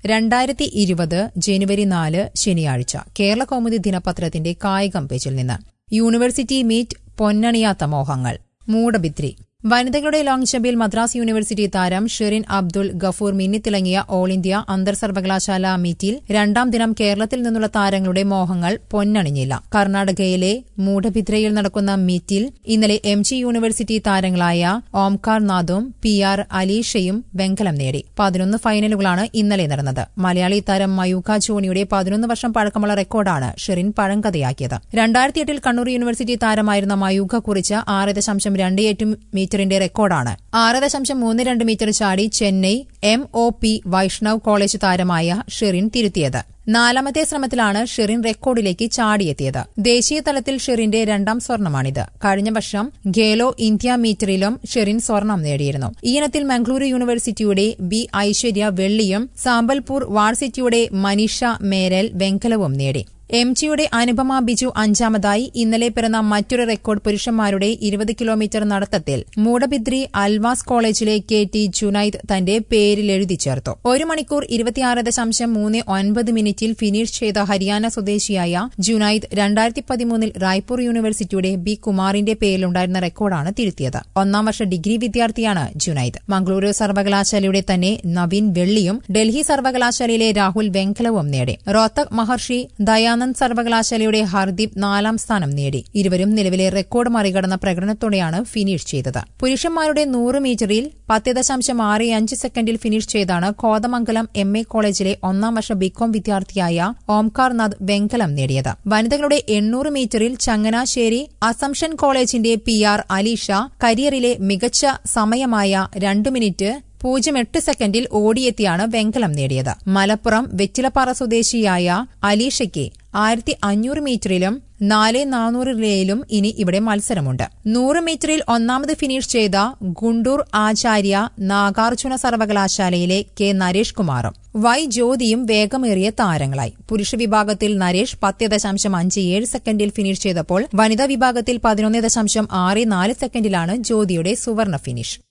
രണ്ടായിരത്തി ഇരുപത് ജനുവരി നാല് ശനിയാഴ്ച കേരള കൗമുദി ദിനപത്രത്തിന്റെ കായികം പേജിൽ നിന്ന് യൂണിവേഴ്സിറ്റി മീറ്റ് പൊന്നണിയാത്ത മോഹങ്ങൾ മൂടബിദ്രി വനിതകളുടെ ലോങ് ജമ്പിൽ മദ്രാസ് യൂണിവേഴ്സിറ്റി താരം ഷെറിൻ അബ്ദുൾ ഗഫൂർ മിന്നിത്തിളങ്ങിയ ഓൾ ഇന്ത്യ അന്തർ സർവകലാശാല മീറ്റിൽ രണ്ടാം ദിനം കേരളത്തിൽ നിന്നുള്ള താരങ്ങളുടെ മോഹങ്ങൾ പൊന്നണിഞ്ഞില്ല കർണാടകയിലെ മൂഢബിദ്രയിൽ നടക്കുന്ന മീറ്റിൽ ഇന്നലെ എം ജി യൂണിവേഴ്സിറ്റി താരങ്ങളായ ഓംകാർ നാഥും പി ആർ അലീഷയും വെങ്കലം നേടി പതിനൊന്ന് ഫൈനലുകളാണ് ഇന്നലെ നടന്നത് മലയാളി താരം മയൂഖ ജോണിയുടെ പതിനൊന്ന് വർഷം പഴക്കമുള്ള റെക്കോർഡാണ് ഷെറിൻ പഴങ്കഥയാക്കിയത് രണ്ടായിരത്തി എട്ടിൽ കണ്ണൂർ യൂണിവേഴ്സിറ്റി താരമായിരുന്ന മയൂഖ കുറിച്ച് ആറ് ദശാംശം രണ്ട് എട്ട് മീറ്ററിന്റെ റെക്കോർഡാണ് ആറ് ദശാംശം മൂന്ന് രണ്ട് മീറ്റർ ചാടി Chennai M O P Vaishnav college താരമായ ഷെറിൻ തിരുത്തിയത് നാലാമത്തെ ശ്രമത്തിലാണ് ഷെറിൻ റെക്കോർഡിലേക്ക് ചാടിയെത്തിയത് ദേശീയ തലത്തിൽ ഷെറിന്റെ രണ്ടാം സ്വർണമാണിത് കഴിഞ്ഞ വർഷം ഖേലോ ഇന്ത്യ മീറ്ററിലും ഷെറിൻ സ്വർണം നേടിയിരുന്നു ഈ ഇനത്തിൽ മംഗളൂരു യൂണിവേഴ്സിറ്റിയുടെ ബി ഐശ്വര്യ വെള്ളിയും സാമ്പൽപൂർ വാർസിറ്റിയുടെ മനീഷ മേരൽ വെങ്കലവും നേടി എം ജിയുടെ അനുപമ ബിജു അഞ്ചാമതായി ഇന്നലെ പിറന്ന മറ്റൊരു റെക്കോർഡ് പുരുഷന്മാരുടെ ഇരുപത് കിലോമീറ്റർ നടത്തത്തിൽ മൂടബിദ്രി അൽവാസ് കോളേജിലെ കെ ടി ജുനൈദ് തന്റെ പേരിൽ എഴുതി ചേർത്തു ഒരു മണിക്കൂർ ഇരുപത്തിയാറ് ദശാംശം മൂന്ന് ഒൻപത് മിനിറ്റിൽ ഫിനിഷ് ചെയ്ത ഹരിയാന സ്വദേശിയായ ജുനൈദ് രണ്ടായിരത്തി പതിമൂന്നിൽ റായ്പൂർ യൂണിവേഴ്സിറ്റിയുടെ ബി കുമാറിന്റെ പേരിലുണ്ടായിരുന്ന റെക്കോർഡാണ് തിരുത്തിയത് ഒന്നാം വർഷ ഡിഗ്രി വിദ്യാർത്ഥിയാണ് ജുനൈദ് മംഗളൂരു സർവകലാശാലയുടെ തന്നെ നവീൻ വെള്ളിയും ഡൽഹി സർവകലാശാലയിലെ രാഹുൽ വെങ്കലവും നേടി റോത്തക് മഹർഷി ദയാനന്ദ് സർവകലാശാലയുടെ ഹർദീപ് നാലാം സ്ഥാനം നേടി ഇരുവരും നിലവിലെ റെക്കോർഡ് മറികടന്ന പ്രകടനത്തോടെയാണ് ഫിനിഷ് ചെയ്തത് പുരുഷന്മാരുടെ നൂറ് മീറ്ററിൽ പത്ത് ദശാംശം ആറ് അഞ്ച് സെക്കൻഡിൽ ഫിനിഷ് ചെയ്താണ് കോതമംഗലം എം എ കോളേജിലെ ഒന്നാം വർഷ ബികോം വിദ്യാർത്ഥിയായ ഓംകാർ നാഥ് വെങ്കലം നേടിയത് വനിതകളുടെ എണ്ണൂറ് മീറ്ററിൽ ചങ്ങനാശ്ശേരി അസംഷൻ കോളേജിന്റെ പി ആർ അലീഷ കരിയറിലെ മികച്ച സമയമായ രണ്ടു മിനിറ്റ് പൂജ്യം എട്ട് സെക്കൻഡിൽ ഓടിയെത്തിയാണ് വെങ്കലം നേടിയത് മലപ്പുറം വെറ്റിലപ്പാറ സ്വദേശിയായ അലീഷയ്ക്ക് ആയിരത്തി അഞ്ഞൂറ് മീറ്ററിലും നാല് നാനൂറ് റിലേയിലും ഇനി ഇവിടെ മത്സരമുണ്ട് നൂറ് മീറ്ററിൽ ഒന്നാമത് ഫിനിഷ് ചെയ്ത ഗുണ്ടൂർ ആചാര്യ നാഗാർജുന സർവകലാശാലയിലെ കെ നരേഷ് കുമാറും വൈ ജ്യോതിയും വേഗമേറിയ താരങ്ങളായി പുരുഷ വിഭാഗത്തിൽ നരേഷ് പത്ത് ദശാംശം അഞ്ച് ഏഴ് സെക്കൻഡിൽ ഫിനിഷ് ചെയ്തപ്പോൾ വനിതാ വിഭാഗത്തിൽ പതിനൊന്ന് ദശാംശം ആറ് നാല് സെക്കൻഡിലാണ് ജ്യോതിയുടെ സുവർണ ഫിനിഷ്